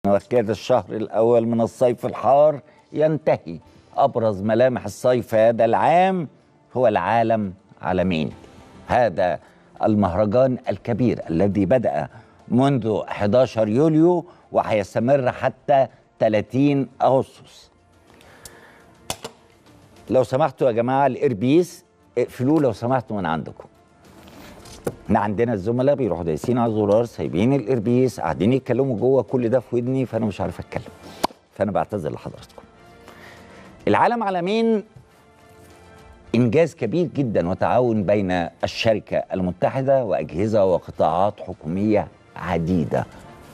وكاد الشهر الأول من الصيف الحار ينتهي أبرز ملامح الصيف هذا العام هو العالم عالمين هذا المهرجان الكبير الذي بدأ منذ 11 يوليو وهيستمر حتى 30 أغسطس لو سمحتوا يا جماعة الإربيس اقفلوه لو سمحتوا من عندكم احنا عندنا الزملاء بيروحوا دايسين على الزرار سايبين الاربيس قاعدين يتكلموا جوه كل ده في ودني فانا مش عارف اتكلم فانا بعتذر لحضراتكم العالم عالمين انجاز كبير جدا وتعاون بين الشركه المتحده واجهزه وقطاعات حكوميه عديده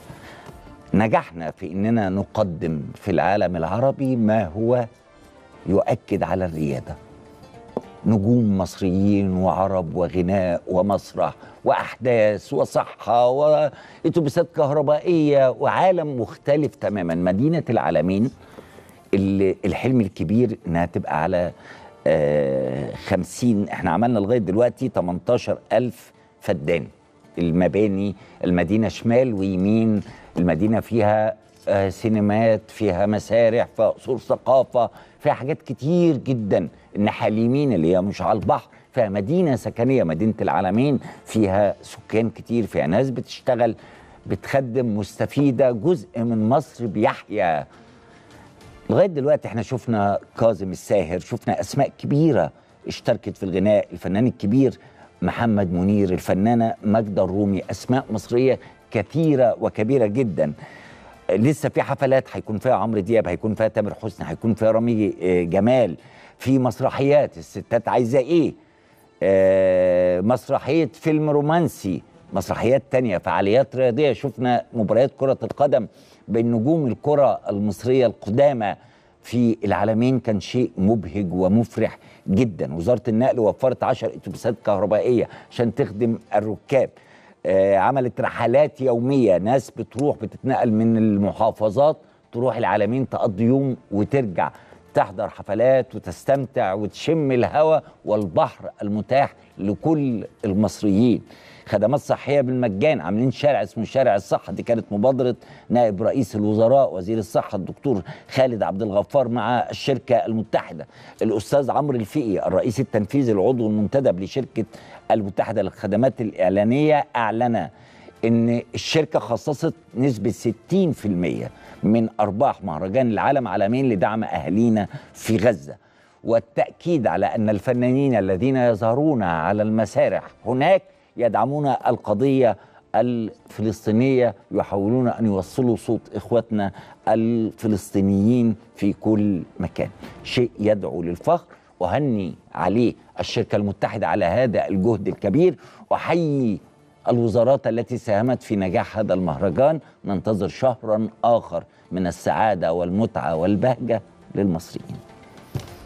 نجحنا في اننا نقدم في العالم العربي ما هو يؤكد على الرياده نجوم مصريين وعرب وغناء ومسرح واحداث وصحه واتوبيسات كهربائيه وعالم مختلف تماما مدينه العالمين اللي الحلم الكبير انها تبقى على آه 50 احنا عملنا لغايه دلوقتي 18 ألف فدان المباني المدينه شمال ويمين المدينه فيها آه سينمات فيها مسارح فيها قصور ثقافه فيها حاجات كتير جدا الناحيه اليمين اللي هي مش على البحر فيها مدينه سكنيه مدينه العالمين فيها سكان كتير فيها ناس بتشتغل بتخدم مستفيده جزء من مصر بيحيا لغايه دلوقتي احنا شفنا كاظم الساهر شفنا اسماء كبيره اشتركت في الغناء الفنان الكبير محمد منير الفنانه ماجدة الرومي اسماء مصريه كثيره وكبيره جدا لسه في حفلات هيكون فيها عمرو دياب هيكون فيها تامر حسني هيكون فيها رامي جمال في مسرحيات الستات عايزه ايه آه مسرحيه فيلم رومانسي مسرحيات تانية فعاليات رياضيه شفنا مباريات كره القدم بين نجوم الكره المصريه القدامى في العالمين كان شيء مبهج ومفرح جدا وزاره النقل وفرت 10 اتوبيسات كهربائيه عشان تخدم الركاب آه عملت رحلات يوميه ناس بتروح بتتنقل من المحافظات تروح العالمين تقضي يوم وترجع تحضر حفلات وتستمتع وتشم الهواء والبحر المتاح لكل المصريين خدمات صحيه بالمجان عاملين شارع اسمه شارع الصحه دي كانت مبادره نائب رئيس الوزراء وزير الصحه الدكتور خالد عبد الغفار مع الشركه المتحده الاستاذ عمرو الفقي الرئيس التنفيذي العضو المنتدب لشركه المتحده للخدمات الاعلانيه اعلن ان الشركه خصصت نسبه 60% من ارباح مهرجان العالم عالمين لدعم اهالينا في غزه والتاكيد على ان الفنانين الذين يظهرون على المسارح هناك يدعمون القضيه الفلسطينيه يحاولون ان يوصلوا صوت اخواتنا الفلسطينيين في كل مكان شيء يدعو للفخر وهني عليه الشركه المتحده على هذا الجهد الكبير واحيي الوزارات التي ساهمت في نجاح هذا المهرجان ننتظر شهرا اخر من السعاده والمتعه والبهجه للمصريين